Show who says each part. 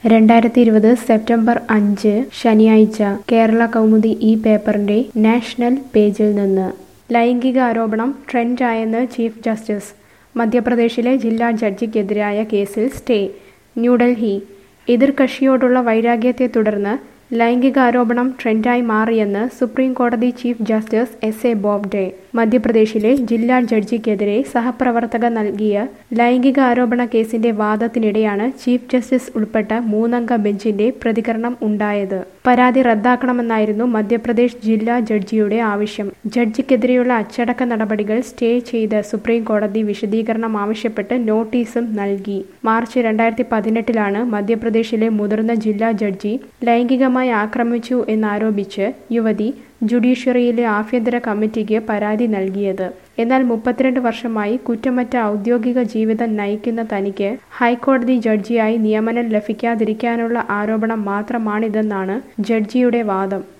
Speaker 1: രണ്ടായിരത്തി ഇരുപത് സെപ്റ്റംബർ അഞ്ച് ശനിയാഴ്ച കേരള കൗമുദി ഈ പേപ്പറിന്റെ നാഷണൽ പേജിൽ നിന്ന് ലൈംഗിക ആരോപണം ട്രെൻഡായെന്ന് ചീഫ് ജസ്റ്റിസ് മധ്യപ്രദേശിലെ ജില്ലാ ജഡ്ജിക്കെതിരായ കേസിൽ സ്റ്റേ ന്യൂഡൽഹി എതിർകക്ഷിയോടുള്ള വൈരാഗ്യത്തെ തുടർന്ന് ലൈംഗികാരോപണം ട്രെൻഡായി മാറിയെന്ന് സുപ്രീം കോടതി chief justice S A Bobde മധ്യപ്രദേശിലെ ജില്ലാ ജഡ്ജിക്കെതിരെ സഹപ്രവർത്തക നൽകിയ ലൈംഗിക ആരോപണ കേസിന്റെ വാദത്തിനിടെയാണ് ചീഫ് ജസ്റ്റിസ് ഉൾപ്പെട്ട മൂന്നംഗ ബെഞ്ചിന്റെ പ്രതികരണം ഉണ്ടായത് പരാതി റദ്ദാക്കണമെന്നായിരുന്നു മധ്യപ്രദേശ് ജില്ലാ ജഡ്ജിയുടെ ആവശ്യം ജഡ്ജിക്കെതിരെയുള്ള അച്ചടക്ക നടപടികൾ സ്റ്റേ ചെയ്ത് സുപ്രീം കോടതി വിശദീകരണം ആവശ്യപ്പെട്ട് നോട്ടീസും നൽകി മാർച്ച് രണ്ടായിരത്തി പതിനെട്ടിലാണ് മധ്യപ്രദേശിലെ മുതിർന്ന ജില്ലാ ജഡ്ജി ലൈംഗികമായി ആക്രമിച്ചു എന്നാരോപിച്ച് യുവതി ജുഡീഷ്യറിയിലെ ആഭ്യന്തര കമ്മിറ്റിക്ക് പരാതി നൽകിയത് എന്നാൽ മുപ്പത്തിരണ്ട് വർഷമായി കുറ്റമറ്റ ഔദ്യോഗിക ജീവിതം നയിക്കുന്ന തനിക്ക് ഹൈക്കോടതി ജഡ്ജിയായി നിയമനം ലഭിക്കാതിരിക്കാനുള്ള ആരോപണം മാത്രമാണിതെന്നാണ് ജഡ്ജിയുടെ വാദം